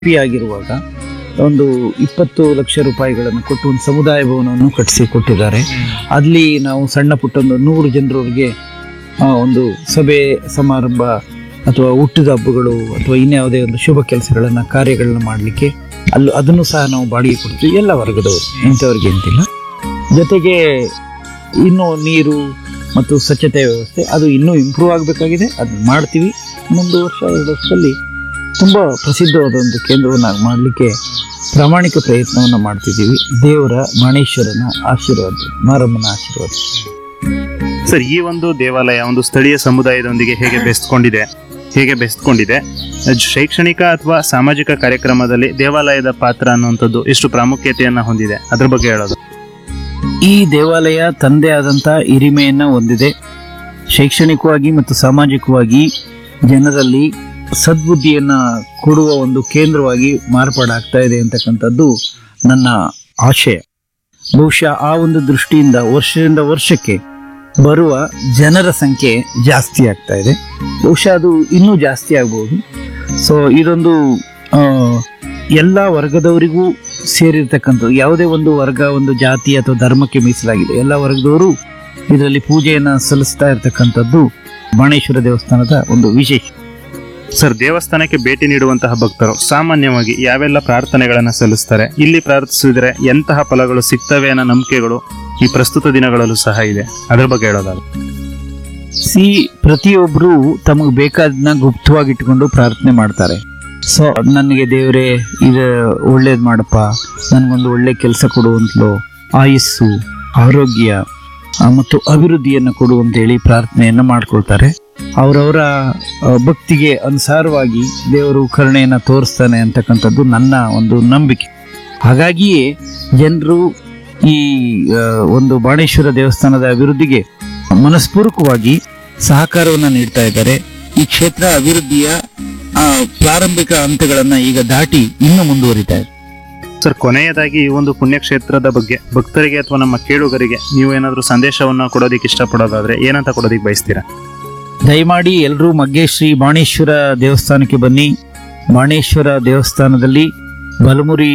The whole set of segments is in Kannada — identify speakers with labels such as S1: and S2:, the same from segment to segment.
S1: ಪಿ ಆಗಿರುವಾಗ ಒಂದು ಇಪ್ಪತ್ತು ಲಕ್ಷ ರೂಪಾಯಿಗಳನ್ನು ಕೊಟ್ಟು ಒಂದು ಸಮುದಾಯ ಭವನವನ್ನು ಕಟ್ಟಿಸಿ ಕೊಟ್ಟಿದ್ದಾರೆ ಅಲ್ಲಿ ನಾವು ಸಣ್ಣ ಪುಟ್ಟ ಒಂದು ನೂರು ಜನರವರೆಗೆ ಆ, ಒಂದು ಸಭೆ ಸಮಾರಂಭ ಅಥವಾ ಹುಟ್ಟಿದ ಹಬ್ಬಗಳು ಅಥವಾ ಇನ್ಯಾವುದೇ ಒಂದು ಶುಭ ಕೆಲಸಗಳನ್ನ ಕಾರ್ಯಗಳನ್ನ ಮಾಡಲಿಕ್ಕೆ ಅಲ್ಲಿ ಅದನ್ನು ಸಹ ನಾವು ಬಾಡಿಗೆ ಕೊಡ್ತೀವಿ ಎಲ್ಲ ವರ್ಗದವರು ಇಂಥವ್ರಿಗೆ ಅಂತಿಲ್ಲ ಜೊತೆಗೆ ಇನ್ನು ನೀರು ಮತ್ತು ಸ್ವಚ್ಛತೆ ವ್ಯವಸ್ಥೆ ಅದು ಇನ್ನೂ ಇಂಪ್ರೂವ್ ಆಗಬೇಕಾಗಿದೆ ಅದನ್ನ ಮಾಡ್ತೀವಿ ಇನ್ನೊಂದು ವರ್ಷ ಎರಡು ವರ್ಷದಲ್ಲಿ ತುಂಬ ಪ್ರಸಿದ್ಧವಾದ ಒಂದು ಕೇಂದ್ರವನ್ನು ಮಾಡಲಿಕ್ಕೆ ಪ್ರಾಮಾಣಿಕ ಪ್ರಯತ್ನವನ್ನು ಮಾಡ್ತಿದ್ದೀವಿ ದೇವರ ಮಾಣೇಶ್ವರನ ಆಶೀರ್ವಾದ ಮಾರಮ್ಮನ ಆಶೀರ್ವಾದ
S2: ಸರ್ ಈ ಒಂದು ದೇವಾಲಯ ಒಂದು ಸ್ಥಳೀಯ ಸಮುದಾಯದೊಂದಿಗೆ ಹೇಗೆ ಬೆಸ್ತ್ಕೊಂಡಿದೆ ಹೇಗೆ ಬೆಸ್ತ್ಕೊಂಡಿದೆ ಅಜ್- ಶೈಕ್ಷಣಿಕ ಅಥವಾ ಸಾಮಾಜಿಕ ಕಾರ್ಯಕ್ರಮದಲ್ಲಿ ದೇವಾಲಯದ ಪಾತ್ರ ಅನ್ನುವಂಥದ್ದು ಎಷ್ಟು ಪ್ರಾಮುಖ್ಯತೆಯನ್ನ ಹೊಂದಿದೆ ಅದ್ರ ಬಗ್ಗೆ ಹೇಳೋದು
S1: ಈ ದೇವಾಲಯ ತಂದೆ ಆದಂಥ ಹಿರಿಮೆಯನ್ನ ಹೊಂದಿದೆ ಶೈಕ್ಷಣಿಕವಾಗಿ ಮತ್ತು ಸಾಮಾಜಿಕವಾಗಿ ಜನರಲ್ಲಿ ಸದ್ಬುದ್ಧಿಯನ್ನ ಕೊಡುವ ಒಂದು ಕೇಂದ್ರವಾಗಿ ಮಾರ್ಪಾಡಾಗ್ತಾ ಇದೆ ಅಂತಕ್ಕಂಥದ್ದು ನನ್ನ ಆಶಯ ಬಹುಶಃ ಆ ಒಂದು ದೃಷ್ಟಿಯಿಂದ ವರ್ಷದಿಂದ ವರ್ಷಕ್ಕೆ ಬರುವ ಜನರ ಸಂಖ್ಯೆ ಜಾಸ್ತಿ ಆಗ್ತಾ ಇದೆ ಬಹುಶಃ ಅದು ಇನ್ನೂ ಜಾಸ್ತಿ ಆಗ್ಬೋದು ಸೊ ಇದೊಂದು ಆ, ಎಲ್ಲ ವರ್ಗದವರಿಗೂ ಸೇರಿರ್ತಕ್ಕಂಥದ್ದು ಯಾವುದೇ ಒಂದು ವರ್ಗ ಒಂದು ಜಾತಿ ಅಥವಾ ಧರ್ಮಕ್ಕೆ ಮೀಸಲಾಗಿದೆ ಎಲ್ಲ ವರ್ಗದವರು ಇದರಲ್ಲಿ ಪೂಜೆಯನ್ನ ಸಲ್ಲಿಸ್ತಾ ಇರತಕ್ಕಂಥದ್ದು ಬಾಣೇಶ್ವರ ದೇವಸ್ಥಾನದ ಒಂದು ವಿಶೇಷ
S2: ಸರ್ ದೇವಸ್ಥಾನಕ್ಕೆ ಭೇಟಿ ನೀಡುವಂತಹ ಭಕ್ತರು ಸಾಮಾನ್ಯವಾಗಿ ಯಾವೆಲ್ಲ ಪ್ರಾರ್ಥನೆಗಳನ್ನ ಸಲ್ಲಿಸ್ತಾರೆ ಇಲ್ಲಿ ಪ್ರಾರ್ಥಿಸಿದ್ರೆ ಎಂತಹ ಫಲಗಳು ಸಿಗ್ತವೆ ಅನ್ನೋ ನಂಬಿಕೆಗಳು ಈ ಪ್ರಸ್ತುತ ದಿನಗಳಲ್ಲೂ ಸಹ ಇದೆ ಅದ್ರ ಬಗ್ಗೆ ಹೇಳೋದಾದ್ರೆ
S1: ಸಿ ಪ್ರತಿಯೊಬ್ರು ತಮಗೆ ಬೇಕಾದನ್ನ ಗುಪ್ತವಾಗಿಟ್ಕೊಂಡು ಪ್ರಾರ್ಥನೆ ಮಾಡ್ತಾರೆ ಸೊ ನನಗೆ ದೇವರೇ ಇದು ಒಳ್ಳೇದು ಮಾಡಪ್ಪ ನನಗೊಂದು ಒಳ್ಳೆ ಕೆಲಸ ಕೊಡುವಂತಲೋ ಆಯುಸ್ಸು ಆರೋಗ್ಯ ಆ, ಮತ್ತು ಅಭಿವೃದ್ಧಿಯನ್ನು ಕೊಡು ಅಂತೇಳಿ ಪ್ರಾರ್ಥನೆಯನ್ನು ಮಾಡ್ಕೊಳ್ತಾರೆ ಅವರವರ ಭಕ್ತಿಗೆ ಅನುಸಾರವಾಗಿ ದೇವರು ಕರುಣೆಯನ್ನು ತೋರಿಸ್ತಾನೆ ಅಂತಕ್ಕಂಥದ್ದು ನನ್ನ ಒಂದು ನಂಬಿಕೆ ಹಾಗಾಗಿಯೇ ಜನರು ಈ ಆ, ಒಂದು ಬಾಣೇಶ್ವರ ದೇವಸ್ಥಾನದ ಅಭಿವೃದ್ಧಿಗೆ ಮನಸ್ಪೂರ್ವಕವಾಗಿ ಸಹಕಾರವನ್ನು ನೀಡ್ತಾ ಇದ್ದಾರೆ ಈ ಕ್ಷೇತ್ರ ಅಭಿವೃದ್ಧಿಯ ಆ, ಪ್ರಾರಂಭಿಕ ಹಂತಗಳನ್ನ ಈಗ ದಾಟಿ ಇನ್ನೂ ಮುಂದುವರಿತಾ ಇದೆ
S2: ಸರ್ ಕೊನೆಯದಾಗಿ ಈ ಒಂದು ಪುಣ್ಯಕ್ಷೇತ್ರದ ಬಗ್ಗೆ ಭಕ್ತರಿಗೆ ಅಥವಾ ನಮ್ಮ ಕೇಳುಗರಿಗೆ ನೀವು ಏನಾದರೂ ಸಂದೇಶವನ್ನ ಕೊಡೋದಕ್ಕೆ ಇಷ್ಟಪಡೋದಾದ್ರೆ ಏನಂತ ಕೊಡೋದಕ್ಕೆ ಬಯಸ್ತೀರಾ
S1: ದಯಮಾಡಿ ಎಲ್ಲರೂ ಮಗ್ಗೇಶ್ರೀ ಬಾಣೇಶ್ವರ ದೇವಸ್ಥಾನಕ್ಕೆ ಬನ್ನಿ ಬಾಣೇಶ್ವರ ದೇವಸ್ಥಾನದಲ್ಲಿ ಬಲಮುರಿ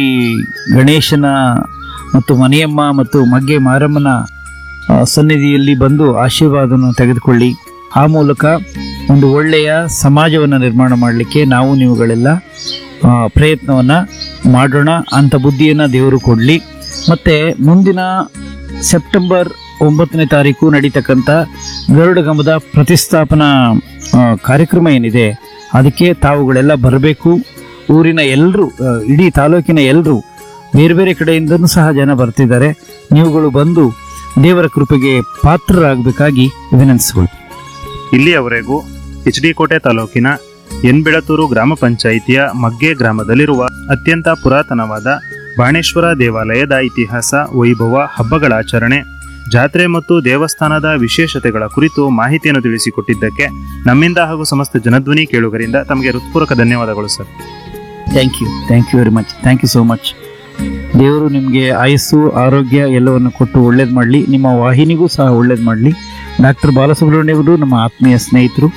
S1: ಗಣೇಶನ ಮತ್ತು ಮನೆಯಮ್ಮ ಮತ್ತು ಮಗ್ಗೆ ಮಾರಮ್ಮನ ಆ, ಸನ್ನಿಧಿಯಲ್ಲಿ ಬಂದು ಆಶೀರ್ವಾದವನ್ನು ತೆಗೆದುಕೊಳ್ಳಿ ಆ ಮೂಲಕ ಒಂದು ಒಳ್ಳೆಯ ಸಮಾಜವನ್ನು ನಿರ್ಮಾಣ ಮಾಡಲಿಕ್ಕೆ ನಾವು ನೀವುಗಳೆಲ್ಲ ಆ, ಪ್ರಯತ್ನವನ್ನ ಮಾಡೋಣ ಅಂತ ಬುದ್ಧಿಯನ್ನ ದೇವರು ಕೊಡಲಿ ಮತ್ತೆ ಮುಂದಿನ ಸೆಪ್ಟೆಂಬರ್ ಒಂಬತ್ತನೇ ತಾರೀಕು ನಡೀತಕ್ಕಂಥ ಗರುಡಗಮದ ಪ್ರತಿಷ್ಠಾಪನಾ ಆ, ಕಾರ್ಯಕ್ರಮ ಏನಿದೆ ಅದಕ್ಕೆ ತಾವುಗಳೆಲ್ಲ ಬರಬೇಕು ಊರಿನ ಎಲ್ಲರೂ ಇಡೀ ತಾಲೂಕಿನ ಎಲ್ಲರೂ ಬೇರೆ ಬೇರೆ ಕಡೆಯಿಂದನೂ ಸಹ ಜನ ಬರ್ತಿದ್ದಾರೆ ನೀವುಗಳು ಬಂದು ದೇವರ ಕೃಪೆಗೆ ಪಾತ್ರರಾಗಬೇಕಾಗಿ ವಿನಂತಿಸಿಕೊಳ್ಳಿ
S2: ಇಲ್ಲಿಯವರೆಗೂ ಎಚ್ ಡಿ ಕೋಟೆ ತಾಲೂಕಿನ ಎನ್ಬಿಳತೂರು ಗ್ರಾಮ ಪಂಚಾಯಿತಿಯ ಮಗ್ಗೆ ಗ್ರಾಮದಲ್ಲಿರುವ ಅತ್ಯಂತ ಪುರಾತನವಾದ ಬಾಣೇಶ್ವರ ದೇವಾಲಯದ ಇತಿಹಾಸ ವೈಭವ ಹಬ್ಬಗಳ ಆಚರಣೆ ಜಾತ್ರೆ ಮತ್ತು ದೇವಸ್ಥಾನದ ವಿಶೇಷತೆಗಳ ಕುರಿತು ಮಾಹಿತಿಯನ್ನು ತಿಳಿಸಿಕೊಟ್ಟಿದ್ದಕ್ಕೆ ನಮ್ಮಿಂದ ಹಾಗೂ ಸಮಸ್ತ ಜನಧ್ವನಿ ಕೇಳುಗರಿಂದ ತಮಗೆ ಹೃತ್ಪೂರ್ವಕ ಧನ್ಯವಾದಗಳು sir
S1: thank you thank you very much thank you so much ದೇವರು ನಿಮಗೆ ಆಯಸ್ಸು ಆರೋಗ್ಯ ಎಲ್ಲವನ್ನು ಕೊಟ್ಟು ಒಳ್ಳೇದು ಮಾಡಲಿ ನಿಮ್ಮ ವಾಹಿನಿಗೂ ಸಹ ಒಳ್ಳೇದು ಮಾಡಲಿ ಡಾಕ್ಟರ್ ಬಾಲಸುಬ್ರಹ್ಮಣ್ಯ ಅವರು ನಮ್ಮ ಆತ್ಮೀಯ ಸ್ನೇಹಿತರು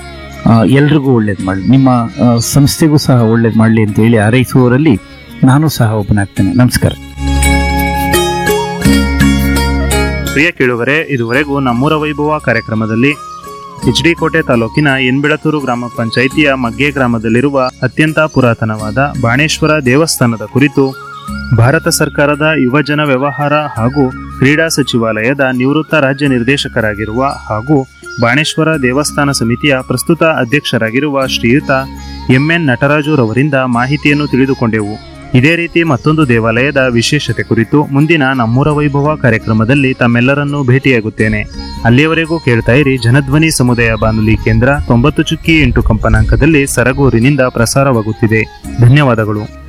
S1: ಆ, ಎಲ್ರಿಗೂ ಒಳ್ಳೇದು ಮಾಡಲಿ ನಿಮ್ಮ ಆ, ಸಂಸ್ಥೆಗೂ ಸಹ ಒಳ್ಳೇದು ಮಾಡಲಿ ಅಂತ ಹೇಳಿ ಹಾರೈಸುವವರಲ್ಲಿ ನಾನು ಸಹ ಒಬ್ಬನಾಗ್ತೇನೆ ನಮಸ್ಕಾರ
S2: ಪ್ರಿಯ ಕೇಳುಗರೆ ಇದುವರೆಗೂ ನಮ್ಮೂರ ವೈಭವ ಕಾರ್ಯಕ್ರಮದಲ್ಲಿ ಎಚ್ ಡಿ ಕೋಟೆ ತಾಲೂಕಿನ ಎನ್ಬಿಳತೂರು ಗ್ರಾಮ ಪಂಚಾಯಿತಿಯ ಮಗ್ಗೆ ಗ್ರಾಮದಲ್ಲಿರುವ ಅತ್ಯಂತ ಪುರಾತನವಾದ ಬಾಣೇಶ್ವರ ದೇವಸ್ಥಾನದ ಕುರಿತು ಭಾರತ ಸರ್ಕಾರದ ಯುವಜನ ವ್ಯವಹಾರ ಹಾಗೂ ಕ್ರೀಡಾ ಸಚಿವಾಲಯದ ನಿವೃತ್ತ ರಾಜ್ಯ ನಿರ್ದೇಶಕರಾಗಿರುವ ಹಾಗೂ ಬಾಣೇಶ್ವರ ದೇವಸ್ಥಾನ ಸಮಿತಿಯ ಪ್ರಸ್ತುತ ಅಧ್ಯಕ್ಷರಾಗಿರುವ ಶ್ರೀಯುತ ಎಂಎನ್ ನಟರಾಜುರವರಿಂದ ಮಾಹಿತಿಯನ್ನು ತಿಳಿದುಕೊಂಡೆವು ಇದೇ ರೀತಿ ಮತ್ತೊಂದು ದೇವಾಲಯದ ವಿಶೇಷತೆ ಕುರಿತು ಮುಂದಿನ ನಮ್ಮೂರ ವೈಭವ ಕಾರ್ಯಕ್ರಮದಲ್ಲಿ ತಮ್ಮೆಲ್ಲರನ್ನೂ ಭೇಟಿಯಾಗುತ್ತೇನೆ ಅಲ್ಲಿಯವರೆಗೂ ಕೇಳ್ತಾ ಇರಿ ಜನಧ್ವನಿ ಸಮುದಾಯ ಬಾನುಲಿ ಕೇಂದ್ರ ತೊಂಬತ್ತು ಚುಕ್ಕಿ ಎಂಟು ಕಂಪನಾಂಕದಲ್ಲಿ ಸರಗೂರಿನಿಂದ ಪ್ರಸಾರವಾಗುತ್ತಿದೆ ಧನ್ಯವಾದಗಳು